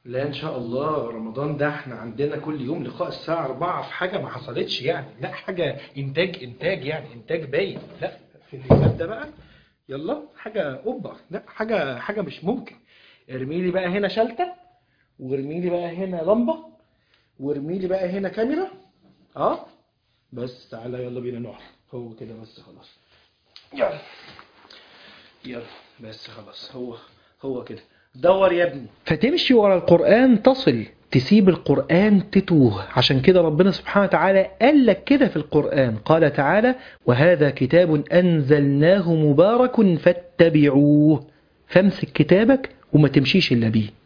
لا ان شاء الله رمضان ده احنا عندنا كل يوم لقاء الساعة 4 في حاجة ما حصلتش يعني لا حاجة انتاج انتاج يعني انتاج باين لا في اللي فات ده بقى يلا حاجة اوبا لا حاجة حاجة مش ممكن ارمي لي بقى هنا شلتة وارمي لي بقى هنا لمبة وارمي لي بقى هنا كاميرا اه بس تعالى يلا بينا نقعد هو كده بس خلاص يلا يلا بس خلاص هو هو كده دور يا ابني فتمشي ورا القرآن تصل تسيب القرآن تتوه عشان كده ربنا سبحانه وتعالى قال لك كده في القرآن قال تعالى وهذا كتاب أنزلناه مبارك فاتبعوه فامسك كتابك وما تمشيش إلا بيه